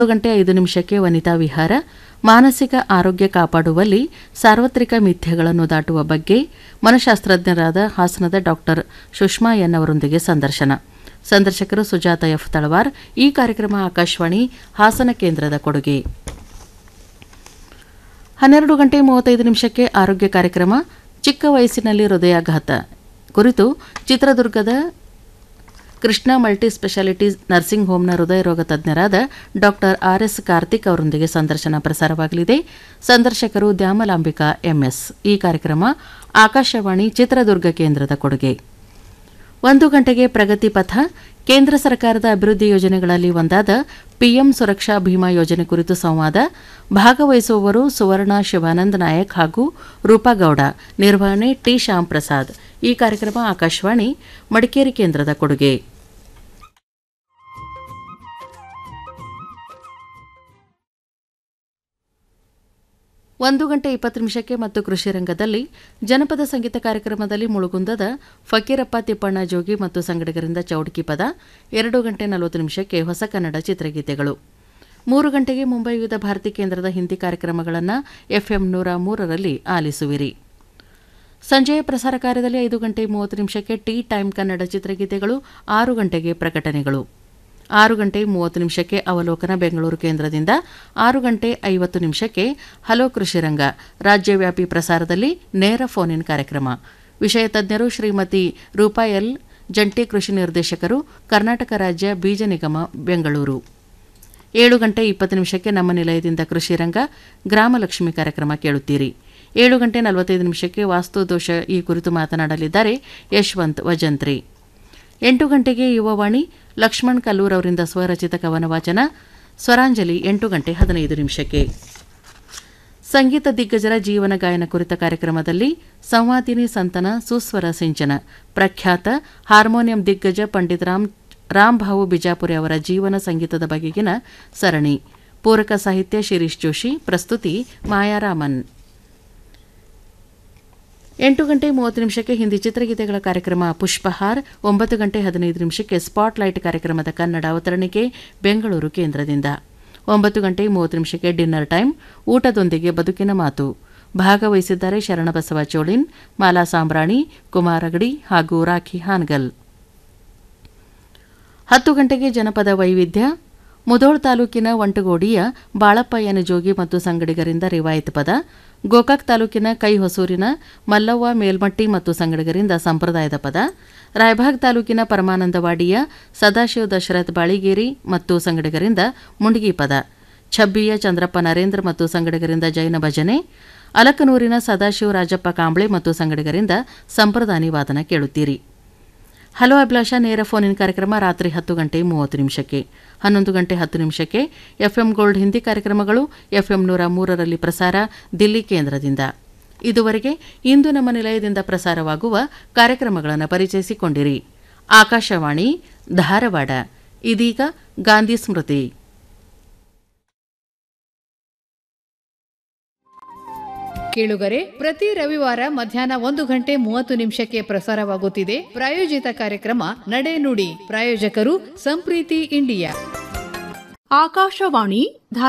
ಗಂಟೆ ಐದು ನಿಮಿಷಕ್ಕೆ ವನಿತಾ ವಿಹಾರ ಮಾನಸಿಕ ಆರೋಗ್ಯ ಕಾಪಾಡುವಲ್ಲಿ ಸಾರ್ವತ್ರಿಕ ಮಿಥ್ಯೆಗಳನ್ನು ದಾಟುವ ಬಗ್ಗೆ ಮನಃಶಾಸ್ತ್ರಜ್ಞರಾದ ಹಾಸನದ ಡಾಕ್ಟರ್ ಸುಷ್ಮಾ ಎನ್ ಅವರೊಂದಿಗೆ ಸಂದರ್ಶನ ಸಂದರ್ಶಕರು ಸುಜಾತ ಎಫ್ ತಳವಾರ್ ಈ ಕಾರ್ಯಕ್ರಮ ಆಕಾಶವಾಣಿ ಹಾಸನ ಕೇಂದ್ರದ ಕೊಡುಗೆ ಹನ್ನೆರಡು ಗಂಟೆ ಮೂವತ್ತೈದು ನಿಮಿಷಕ್ಕೆ ಆರೋಗ್ಯ ಕಾರ್ಯಕ್ರಮ ಚಿಕ್ಕ ವಯಸ್ಸಿನಲ್ಲಿ ಹೃದಯಾಘಾತ ಕುರಿತು ಚಿತ್ರದುರ್ಗದ ಕೃಷ್ಣ ಮಲ್ಟಿ ಸ್ಪೆಷಾಲಿಟೀಸ್ ನರ್ಸಿಂಗ್ ಹೋಮ್ನ ಹೃದಯ ರೋಗ ತಜ್ಞರಾದ ಡಾಕ್ಟರ್ ಆರ್ ಎಸ್ ಕಾರ್ತಿಕ್ ಅವರೊಂದಿಗೆ ಸಂದರ್ಶನ ಪ್ರಸಾರವಾಗಲಿದೆ ಸಂದರ್ಶಕರು ದ್ಯಾಮಲಾಂಬಿಕಾ ಎಂಎಸ್ ಈ ಕಾರ್ಯಕ್ರಮ ಆಕಾಶವಾಣಿ ಚಿತ್ರದುರ್ಗ ಕೇಂದ್ರದ ಕೊಡುಗೆ ಒಂದು ಗಂಟೆಗೆ ಪ್ರಗತಿ ಪಥ ಕೇಂದ್ರ ಸರ್ಕಾರದ ಅಭಿವೃದ್ಧಿ ಯೋಜನೆಗಳಲ್ಲಿ ಒಂದಾದ ಪಿಎಂ ಸುರಕ್ಷಾ ಭೀಮಾ ಯೋಜನೆ ಕುರಿತು ಸಂವಾದ ಭಾಗವಹಿಸುವವರು ಸುವರ್ಣ ಶಿವಾನಂದ್ ನಾಯಕ್ ಹಾಗೂ ರೂಪಾಗೌಡ ನಿರ್ವಹಣೆ ಟಿ ಶ್ಯಾಮ್ ಪ್ರಸಾದ್ ಈ ಕಾರ್ಯಕ್ರಮ ಆಕಾಶವಾಣಿ ಮಡಿಕೇರಿ ಕೇಂದ್ರದ ಕೊಡುಗೆ ಒಂದು ಗಂಟೆ ಇಪ್ಪತ್ತು ನಿಮಿಷಕ್ಕೆ ಮತ್ತು ಕೃಷಿ ರಂಗದಲ್ಲಿ ಜನಪದ ಸಂಗೀತ ಕಾರ್ಯಕ್ರಮದಲ್ಲಿ ಮುಳುಗುಂದದ ಫಕೀರಪ್ಪ ತಿಪ್ಪಣ್ಣ ಜೋಗಿ ಮತ್ತು ಸಂಗಡಿಗರಿಂದ ಚೌಡ್ಕಿ ಪದ ಎರಡು ಗಂಟೆ ನಲವತ್ತು ನಿಮಿಷಕ್ಕೆ ಹೊಸ ಕನ್ನಡ ಚಿತ್ರಗೀತೆಗಳು ಮೂರು ಗಂಟೆಗೆ ಮುಂಬೈ ವಿವಿಧ ಭಾರತಿ ಕೇಂದ್ರದ ಹಿಂದಿ ಕಾರ್ಯಕ್ರಮಗಳನ್ನು ಎಫ್ಎಂ ನೂರ ಮೂರರಲ್ಲಿ ಆಲಿಸುವಿರಿ ಸಂಜೆಯ ಪ್ರಸಾರ ಕಾರ್ಯದಲ್ಲಿ ಐದು ಗಂಟೆ ಮೂವತ್ತು ನಿಮಿಷಕ್ಕೆ ಟೀ ಟೈಮ್ ಕನ್ನಡ ಚಿತ್ರಗೀತೆಗಳು ಆರು ಗಂಟೆಗೆ ಪ್ರಕಟಣೆಗಳು ಆರು ಗಂಟೆ ಮೂವತ್ತು ನಿಮಿಷಕ್ಕೆ ಅವಲೋಕನ ಬೆಂಗಳೂರು ಕೇಂದ್ರದಿಂದ ಆರು ಗಂಟೆ ಐವತ್ತು ನಿಮಿಷಕ್ಕೆ ಹಲೋ ಕೃಷಿರಂಗ ರಾಜ್ಯವ್ಯಾಪಿ ಪ್ರಸಾರದಲ್ಲಿ ನೇರ ಫೋನ್ ಇನ್ ಕಾರ್ಯಕ್ರಮ ವಿಷಯ ತಜ್ಞರು ಶ್ರೀಮತಿ ರೂಪಾ ಎಲ್ ಜಂಟಿ ಕೃಷಿ ನಿರ್ದೇಶಕರು ಕರ್ನಾಟಕ ರಾಜ್ಯ ಬೀಜ ನಿಗಮ ಬೆಂಗಳೂರು ಏಳು ಗಂಟೆ ಇಪ್ಪತ್ತು ನಿಮಿಷಕ್ಕೆ ನಮ್ಮ ನಿಲಯದಿಂದ ಕೃಷಿ ರಂಗ ಗ್ರಾಮಲಕ್ಷ್ಮಿ ಕಾರ್ಯಕ್ರಮ ಕೇಳುತ್ತೀರಿ ಏಳು ಗಂಟೆ ನಲವತ್ತೈದು ನಿಮಿಷಕ್ಕೆ ವಾಸ್ತು ದೋಷ ಈ ಕುರಿತು ಮಾತನಾಡಲಿದ್ದಾರೆ ಯಶವಂತ್ ವಜಂತ್ರಿ ಎಂಟು ಗಂಟೆಗೆ ಯುವವಾಣಿ ಲಕ್ಷ್ಮಣ್ ಕಲ್ಲೂರ್ ಅವರಿಂದ ಸ್ವರಚಿತ ಕವನ ವಾಚನ ಸ್ವರಾಂಜಲಿ ಎಂಟು ಗಂಟೆ ಹದಿನೈದು ನಿಮಿಷಕ್ಕೆ ಸಂಗೀತ ದಿಗ್ಗಜರ ಜೀವನ ಗಾಯನ ಕುರಿತ ಕಾರ್ಯಕ್ರಮದಲ್ಲಿ ಸಂವಾದಿನಿ ಸಂತನ ಸುಸ್ವರ ಸಿಂಚನ ಪ್ರಖ್ಯಾತ ಹಾರ್ಮೋನಿಯಂ ದಿಗ್ಗಜ ಪಂಡಿತ್ ರಾಮ್ ರಾಮ್ಭಾವು ಬಿಜಾಪುರಿ ಅವರ ಜೀವನ ಸಂಗೀತದ ಬಗೆಗಿನ ಸರಣಿ ಪೂರಕ ಸಾಹಿತ್ಯ ಶಿರೀಶ್ ಜೋಶಿ ಪ್ರಸ್ತುತಿ ಮಾಯಾರಾಮನ್ ಎಂಟು ಗಂಟೆ ಮೂವತ್ತು ನಿಮಿಷಕ್ಕೆ ಹಿಂದಿ ಚಿತ್ರಗೀತೆಗಳ ಕಾರ್ಯಕ್ರಮ ಪುಷ್ಪಹಾರ್ ಒಂಬತ್ತು ಗಂಟೆ ಹದಿನೈದು ನಿಮಿಷಕ್ಕೆ ಸ್ಪಾಟ್ಲೈಟ್ ಕಾರ್ಯಕ್ರಮದ ಕನ್ನಡ ಅವತರಣಿಕೆ ಬೆಂಗಳೂರು ಕೇಂದ್ರದಿಂದ ಒಂಬತ್ತು ಗಂಟೆ ಮೂವತ್ತು ನಿಮಿಷಕ್ಕೆ ಡಿನ್ನರ್ ಟೈಮ್ ಊಟದೊಂದಿಗೆ ಬದುಕಿನ ಮಾತು ಭಾಗವಹಿಸಿದ್ದಾರೆ ಶರಣಬಸವ ಚೋಳಿನ್ ಮಾಲಾ ಸಾಂಬ್ರಾಣಿ ಕುಮಾರ್ ಅಗಡಿ ಹಾಗೂ ರಾಖಿ ಹಾನ್ಗಲ್ ಹತ್ತು ಗಂಟೆಗೆ ಜನಪದ ವೈವಿಧ್ಯ ಮುಧೋಳ್ ತಾಲೂಕಿನ ಒಂಟಗೋಡಿಯ ಬಾಳಪ್ಪಯ್ಯನ ಜೋಗಿ ಮತ್ತು ಸಂಗಡಿಗರಿಂದ ರಿವಾಯತ್ ಪದ ಗೋಕಾಕ್ ತಾಲೂಕಿನ ಕೈ ಹೊಸೂರಿನ ಮಲ್ಲವ್ವ ಮೇಲ್ಮಟ್ಟಿ ಮತ್ತು ಸಂಗಡಿಗರಿಂದ ಸಂಪ್ರದಾಯದ ಪದ ರಾಯಭಾಗ್ ತಾಲೂಕಿನ ಪರಮಾನಂದವಾಡಿಯ ಸದಾಶಿವ ದಶರಥ್ ಬಾಳಿಗೇರಿ ಮತ್ತು ಸಂಗಡಿಗರಿಂದ ಮುಂಡಗಿ ಪದ ಛಬ್ಬಿಯ ಚಂದ್ರಪ್ಪ ನರೇಂದ್ರ ಮತ್ತು ಸಂಗಡಿಗರಿಂದ ಜೈನ ಭಜನೆ ಅಲಕನೂರಿನ ಸದಾಶಿವ ರಾಜಪ್ಪ ಕಾಂಬ್ಳೆ ಮತ್ತು ಸಂಗಡಿಗರಿಂದ ಸಂಪ್ರದಾನಿ ವಾದನ ಕೇಳುತ್ತೀರಿ ಹಲೋ ಅಭಿಲಾಷ ನೇರ ಫೋನ್ ಇನ್ ಕಾರ್ಯಕ್ರಮ ರಾತ್ರಿ ಹತ್ತು ಗಂಟೆ ಮೂವತ್ತು ನಿಮಿಷಕ್ಕೆ ಹನ್ನೊಂದು ಗಂಟೆ ಹತ್ತು ನಿಮಿಷಕ್ಕೆ ಎಫ್ಎಂ ಗೋಲ್ಡ್ ಹಿಂದಿ ಕಾರ್ಯಕ್ರಮಗಳು ಎಫ್ಎಂ ನೂರ ಮೂರರಲ್ಲಿ ಪ್ರಸಾರ ದಿಲ್ಲಿ ಕೇಂದ್ರದಿಂದ ಇದುವರೆಗೆ ಇಂದು ನಮ್ಮ ನಿಲಯದಿಂದ ಪ್ರಸಾರವಾಗುವ ಕಾರ್ಯಕ್ರಮಗಳನ್ನು ಪರಿಚಯಿಸಿಕೊಂಡಿರಿ ಆಕಾಶವಾಣಿ ಧಾರವಾಡ ಇದೀಗ ಗಾಂಧಿ ಸ್ಮೃತಿ ಕೇಳುಗರೆ ಪ್ರತಿ ರವಿವಾರ ಮಧ್ಯಾಹ್ನ ಒಂದು ಗಂಟೆ ಮೂವತ್ತು ನಿಮಿಷಕ್ಕೆ ಪ್ರಸಾರವಾಗುತ್ತಿದೆ ಪ್ರಾಯೋಜಿತ ಕಾರ್ಯಕ್ರಮ ನಡೆ ನುಡಿ ಪ್ರಾಯೋಜಕರು ಸಂಪ್ರೀತಿ ಇಂಡಿಯಾ ಆಕಾಶವಾಣಿ